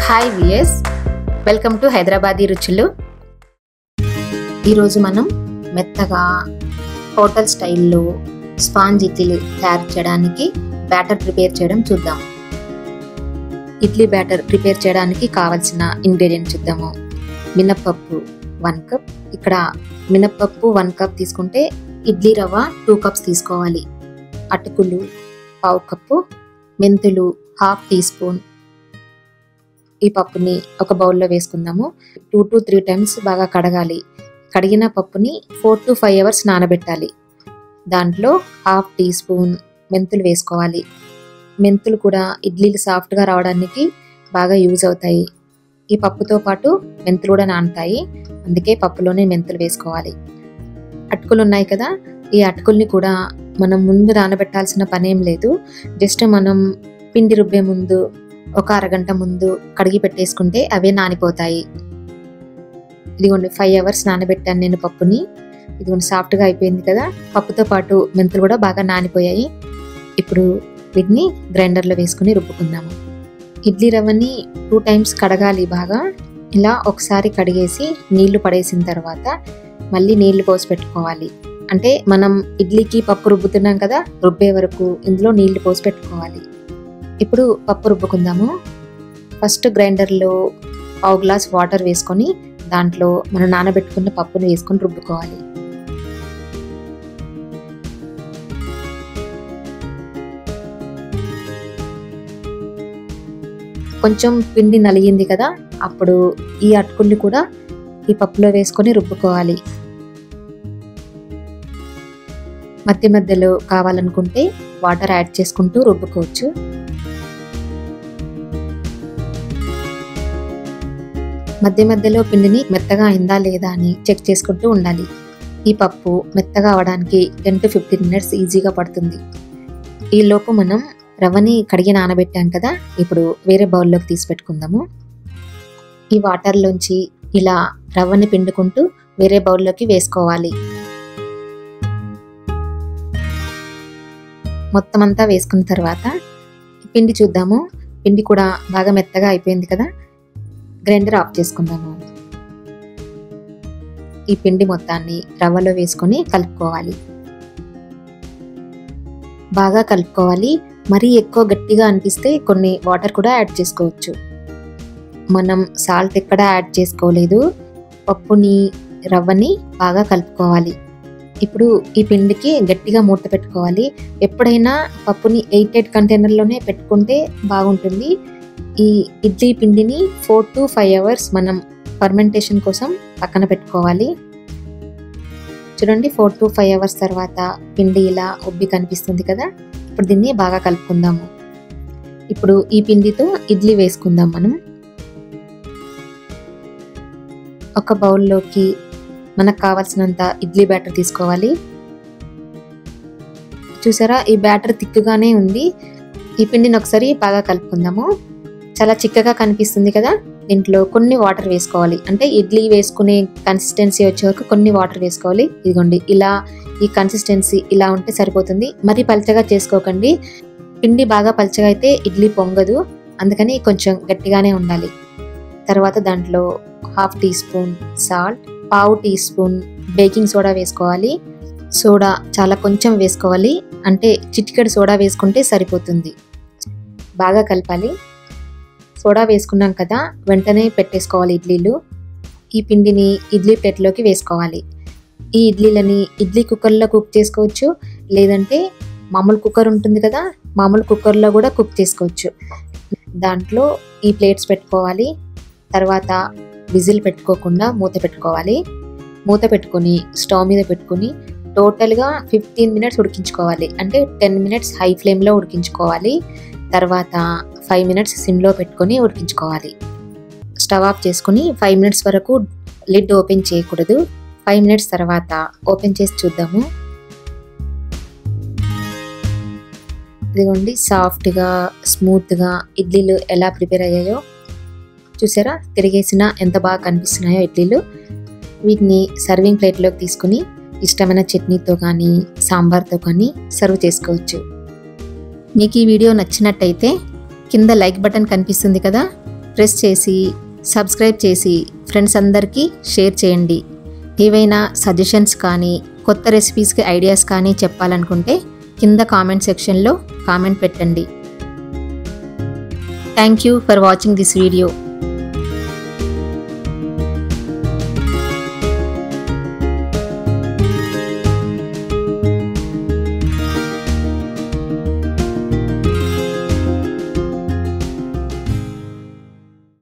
hi VS welcome to Hyderabadi రుచులు ఈరోజు మనం మెత్తగా హోటల్ స్టైల్లో స్పాంజ్ ఇడ్లీలు తయారు చేయడానికి బ్యాటర్ ప్రిపేర్ చేయడం చూద్దాం ఇడ్లీ బ్యాటర్ ప్రిపేర్ చేయడానికి కావలసిన ఇంగ్రీడియంట్ చూద్దాము మినప్పప్పు వన్ కప్ ఇక్కడ మినప్పప్పు వన్ కప్ తీసుకుంటే ఇడ్లీ రవ్వ టూ కప్స్ తీసుకోవాలి అటుకులు పావు కప్పు మెంతులు హాఫ్ టీ స్పూన్ ఈ పప్పుని ఒక బౌల్లో వేసుకుందాము టూ టు త్రీ టైమ్స్ బాగా కడగాలి కడిగిన పప్పుని ఫోర్ టు ఫైవ్ అవర్స్ నానబెట్టాలి దాంట్లో హాఫ్ టీ స్పూన్ మెంతులు వేసుకోవాలి మెంతులు కూడా ఇడ్లీలు సాఫ్ట్గా రావడానికి బాగా యూజ్ అవుతాయి ఈ పప్పుతో పాటు మెంతులు కూడా నానుతాయి అందుకే పప్పులోనే మెంతులు వేసుకోవాలి అటుకులు ఉన్నాయి కదా ఈ అటుకుల్ని కూడా మనం ముందు నానబెట్టాల్సిన పనేం లేదు జస్ట్ మనం పిండి రుబ్బే ముందు ఒక అరగంట ముందు కడిగి పెట్టేసుకుంటే అవే నానిపోతాయి ఇదిగోండి ఫైవ్ అవర్స్ నానబెట్టాను నేను పప్పుని ఇదిగోండి సాఫ్ట్గా అయిపోయింది కదా పప్పుతో పాటు మెంతులు కూడా బాగా నానిపోయాయి ఇప్పుడు వీటిని గ్రైండర్లో వేసుకుని రుబ్బుకుందాము ఇడ్లీ రవ్వని టూ టైమ్స్ కడగాలి బాగా ఇలా ఒకసారి కడిగేసి నీళ్లు పడేసిన తర్వాత మళ్ళీ నీళ్లు పోసి పెట్టుకోవాలి అంటే మనం ఇడ్లీకి పప్పు రుబ్బుతున్నాం కదా రుబ్బే వరకు ఇందులో నీళ్లు పోసి పెట్టుకోవాలి ఇప్పుడు పప్పు రుబ్బుకుందాము ఫస్ట్ గ్రైండర్లో పావు గ్లాస్ వాటర్ వేసుకొని దాంట్లో మనం నానబెట్టుకున్న పప్పును వేసుకొని రుబ్బుకోవాలి కొంచెం పిండి నలిగింది కదా అప్పుడు ఈ అటుకుల్ని కూడా ఈ పప్పులో వేసుకొని రుబ్బుకోవాలి మధ్య మధ్యలో కావాలనుకుంటే వాటర్ యాడ్ చేసుకుంటూ రుబ్బుకోవచ్చు మధ్య మధ్యలో పిండిని మెత్తగా అయిందా లేదా అని చెక్ చేసుకుంటూ ఉండాలి ఈ పప్పు మెత్తగా అవడానికి టెన్ టు ఫిఫ్టీన్ మినిట్స్ ఈజీగా పడుతుంది ఈ లోపు మనం రవ్వని కడిగి నానబెట్టాం కదా ఇప్పుడు వేరే బౌల్లోకి తీసి పెట్టుకుందాము ఈ వాటర్లోంచి ఇలా రవ్వని పిండుకుంటూ వేరే బౌల్లోకి వేసుకోవాలి మొత్తం అంతా వేసుకున్న తర్వాత పిండి చూద్దాము పిండి కూడా బాగా మెత్తగా అయిపోయింది కదా గ్రైండర్ ఆఫ్ చేసుకుందాము ఈ పిండి మొత్తాన్ని రవ్వలో వేసుకొని కలుపుకోవాలి బాగా కలుపుకోవాలి మరీ ఎక్కువ గట్టిగా అనిపిస్తే కొన్ని వాటర్ కూడా యాడ్ చేసుకోవచ్చు మనం సాల్ట్ ఎక్కడ యాడ్ చేసుకోలేదు పప్పుని రవ్వని బాగా కలుపుకోవాలి ఇప్పుడు ఈ పిండికి గట్టిగా మూత పెట్టుకోవాలి ఎప్పుడైనా పప్పుని ఎయిటెడ్ కంటైనర్లోనే పెట్టుకుంటే బాగుంటుంది ఈ ఇడ్లీ పిండిని ఫోర్ టు ఫైవ్ అవర్స్ మనం ఫర్మెంటేషన్ కోసం పక్కన పెట్టుకోవాలి చూడండి ఫోర్ టు ఫైవ్ అవర్స్ తర్వాత పిండి ఇలా ఉబ్బి కనిపిస్తుంది కదా ఇప్పుడు దీన్ని బాగా కలుపుకుందాము ఇప్పుడు ఈ పిండితో ఇడ్లీ వేసుకుందాం మనం ఒక బౌల్లోకి మనకు కావాల్సినంత ఇడ్లీ బ్యాటర్ తీసుకోవాలి చూసారా ఈ బ్యాటర్ తిక్కుగానే ఉంది ఈ పిండిని ఒకసారి బాగా కలుపుకుందాము చాలా చిక్కగా కనిపిస్తుంది కదా దీంట్లో కొన్ని వాటర్ వేసుకోవాలి అంటే ఇడ్లీ వేసుకునే కన్సిస్టెన్సీ వచ్చే వరకు కొన్ని వాటర్ వేసుకోవాలి ఇదిగోండి ఇలా ఈ కన్సిస్టెన్సీ ఇలా ఉంటే సరిపోతుంది మరీ పల్చగా చేసుకోకండి పిండి బాగా పల్చగా అయితే ఇడ్లీ పొంగదు అందుకని కొంచెం గట్టిగానే ఉండాలి తర్వాత దాంట్లో హాఫ్ టీ స్పూన్ సాల్ట్ పావు టీ స్పూన్ బేకింగ్ సోడా వేసుకోవాలి సోడా చాలా కొంచెం వేసుకోవాలి అంటే చిటికెడు సోడా వేసుకుంటే సరిపోతుంది బాగా కలపాలి సోడా వేసుకున్నాం కదా వెంటనే పెట్టేసుకోవాలి ఇడ్లీలు ఈ పిండిని ఇడ్లీ ప్లేట్లోకి వేసుకోవాలి ఈ ఇడ్లీలని ఇడ్లీ కుక్కర్లో కుక్ చేసుకోవచ్చు లేదంటే మామూలు కుక్కర్ ఉంటుంది కదా మామూలు కుక్కర్లో కూడా కుక్ చేసుకోవచ్చు దాంట్లో ఈ ప్లేట్స్ పెట్టుకోవాలి తర్వాత విజిల్ పెట్టుకోకుండా మూత పెట్టుకోవాలి మూత పెట్టుకొని స్టవ్ మీద పెట్టుకొని టోటల్గా ఫిఫ్టీన్ మినిట్స్ ఉడికించుకోవాలి అంటే టెన్ మినిట్స్ హై ఫ్లేమ్లో ఉడికించుకోవాలి తర్వాత ఫైవ్ మినిట్స్ సిమ్లో పెట్టుకొని ఉడికించుకోవాలి స్టవ్ ఆఫ్ చేసుకుని ఫైవ్ మినిట్స్ వరకు లిడ్ ఓపెన్ చేయకూడదు ఫైవ్ మినిట్స్ తర్వాత ఓపెన్ చేసి చూద్దాము ఇదిగోండి సాఫ్ట్గా స్మూత్గా ఇడ్లీలు ఎలా ప్రిపేర్ అయ్యాయో చూసారా తిరిగేసిన ఎంత బాగా కనిపిస్తున్నాయో ఇడ్లీలు వీటిని సర్వింగ్ ప్లేట్లోకి తీసుకుని ఇష్టమైన చట్నీతో కానీ సాంబార్తో కానీ సర్వ్ చేసుకోవచ్చు మీకు ఈ వీడియో నచ్చినట్టయితే కింద లైక్ బటన్ కనిపిస్తుంది కదా ప్రెస్ చేసి సబ్స్క్రైబ్ చేసి ఫ్రెండ్స్ అందరికీ షేర్ చేయండి ఏవైనా సజెషన్స్ కానీ కొత్త రెసిపీస్కి ఐడియాస్ కానీ చెప్పాలనుకుంటే కింద కామెంట్ సెక్షన్లో కామెంట్ పెట్టండి thank you for watching this video